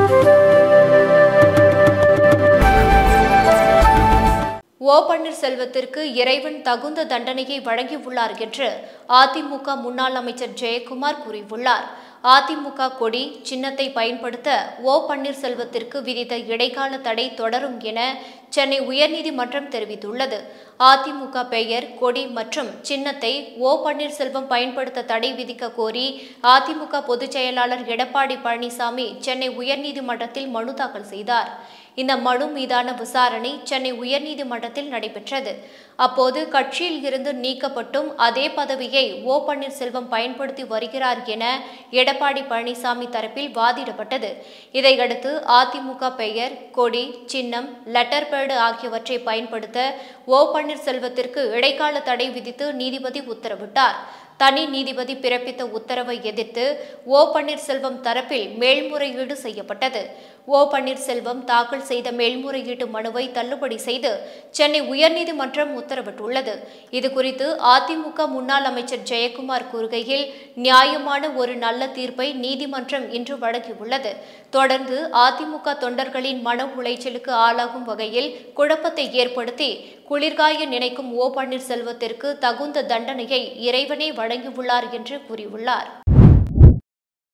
ஓ பன்னீர்செல்வத்திற்கு இறைவன் தகுந்த தண்டனையை வழங்கியுள்ளார் என்று அதிமுக முன்னாள் அமைச்சர் ஜெயக்குமார் கூறியுள்ளார் அதிமுக கொடி சின்னத்தை பயன்படுத்த ஓ பன்னீர்செல்வத்திற்கு விதித்த இடைக்கால தடை தொடரும் என சென்னை உயர்நீதிமன்றம் தெரிவித்துள்ளது அதிமுக பெயர் கொடி மற்றும் சின்னத்தை ஓ பன்னீர்செல்வம் பயன்படுத்த தடை விதிக்க கோரி அதிமுக பொதுச் செயலாளர் எடப்பாடி பழனிசாமி சென்னை உயர்நீதிமன்றத்தில் மனு தாக்கல் செய்தார் இந்த மனு மீதான விசாரணை சென்னை உயர்நீதிமன்றத்தில் நடைபெற்றது அப்போது கட்சியில் இருந்து நீக்கப்பட்டும் அதே பதவியை ஓ பன்னீர்செல்வம் பயன்படுத்தி வருகிறார் என எடப்பாடி பழனிசாமி தரப்பில் வாதிடப்பட்டது இதையடுத்து அதிமுக பெயர் கொடி சின்னம் லெட்டர் பேடு ஆகியவற்றை பயன்படுத்த ஓ பன்னீர்செல்வத்திற்கு இடைக்கால தடை விதித்து நீதிபதி உத்தரவிட்டார் தனி நீதிபதி பிறப்பித்த உத்தரவை எதிர்த்து ஓ பன்னீர்செல்வம் தரப்பில் மேல்முறையீடு செய்யப்பட்டது ஓ பன்னீர்செல்வம் தாக்கல் செய்த மேல்முறையீட்டு மனுவை தள்ளுபடி செய்து சென்னை உயர்நீதிமன்றம் உத்தரவிட்டுள்ளது இதுகுறித்து அதிமுக முன்னாள் அமைச்சர் ஜெயக்குமார் கூறுகையில் நியாயமான ஒரு நல்ல தீர்ப்பை நீதிமன்றம் இன்று வழங்கியுள்ளது தொடர்ந்து அதிமுக தொண்டர்களின் மன உளைச்சலுக்கு ஆளாகும் வகையில் குழப்பத்தை ஏற்படுத்தி குளிர்காய நினைக்கும் ஓ பன்னீர்செல்வத்திற்கு தகுந்த தண்டனையை இறைவனே வழங்கியுள்ளார் என்று கூறியுள்ளார்